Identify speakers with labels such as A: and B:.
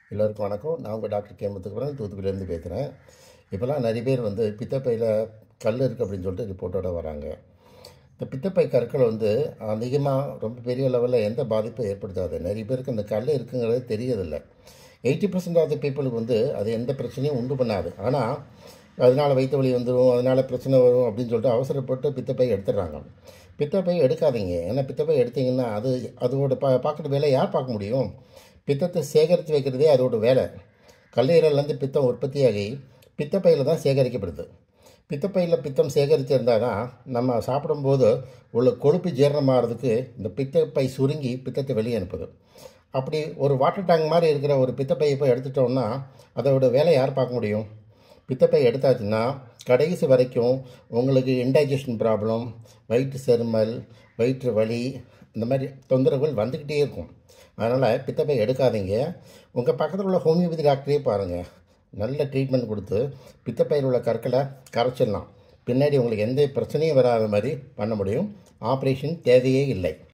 A: எல்லோருக்கும் வணக்கம் நான் உங்கள் டாக்டர் கே முத்துக்குமரன் தூத்துக்குடியிலேருந்து பேசுகிறேன் இப்போல்லாம் நிறைய பேர் வந்து பித்தப்பையில் கல் இருக்குது அப்படின்னு சொல்லிட்டு ரிப்போர்ட்டோட வராங்க இந்த பித்தப்பை கற்கள் வந்து அதிகமாக ரொம்ப பெரிய லெவலில் எந்த பாதிப்பும் ஏற்படுத்தாது நிறைய பேருக்கு அந்த கல் இருக்குங்கிறது தெரியதில்லை எயிட்டி பர்சன்ட் ஆஃப் த பீப்புளுக்கு வந்து அது எந்த பிரச்சனையும் உண்டு பண்ணாது ஆனால் அதனால் வயிற்று வலி வந்துடும் அதனால் பிரச்சனை வரும் அப்படின்னு சொல்லிட்டு அவசரப்பட்டு பித்தப்பை எடுத்துடுறாங்க பித்தப்பை எடுக்காதீங்க ஏன்னா பித்தப்பை எடுத்தீங்கன்னா அது அதோட பா பார்க்குற வேலை யார் பார்க்க முடியும் பித்தத்தை சேகரித்து வைக்கிறதே அதோட வேலை கல்லீரல்லேருந்து பித்தம் உற்பத்தியாகி பித்தப்பையில் தான் சேகரிக்கப்படுது பித்தப்பையில் பித்தம் சேகரிச்சிருந்தால் தான் நம்ம சாப்பிடும்போது உள்ள கொழுப்பு ஜீரணமாகிறதுக்கு இந்த பித்தப்பை சுருங்கி பித்தத்தை வெளியே அனுப்புது அப்படி ஒரு வாட்டர் டேங்க் மாதிரி இருக்கிற ஒரு பித்தப்பையை போய் எடுத்துட்டோம்னா அதோட வேலை யார் பார்க்க முடியும் பித்தப்பை எடுத்தாச்சுன்னா கடைசி வரைக்கும் உங்களுக்கு இன்டைஜஷன் ப்ராப்ளம் வயிற்று செருமல் வயிற்று வலி இந்த மாதிரி தொந்தரவுகள் வந்துக்கிட்டே இருக்கும் அதனால் பித்தப்பை எடுக்காதீங்க உங்கள் பக்கத்தில் உள்ள ஹோமியோபதி டாக்டரே பாருங்கள் நல்ல ட்ரீட்மெண்ட் கொடுத்து பித்தப்பையில் உள்ள கற்களை கரைச்சிடலாம் பின்னாடி உங்களுக்கு எந்த பிரச்சனையும் வராத மாதிரி பண்ண முடியும் ஆப்ரேஷன் தேவையே இல்லை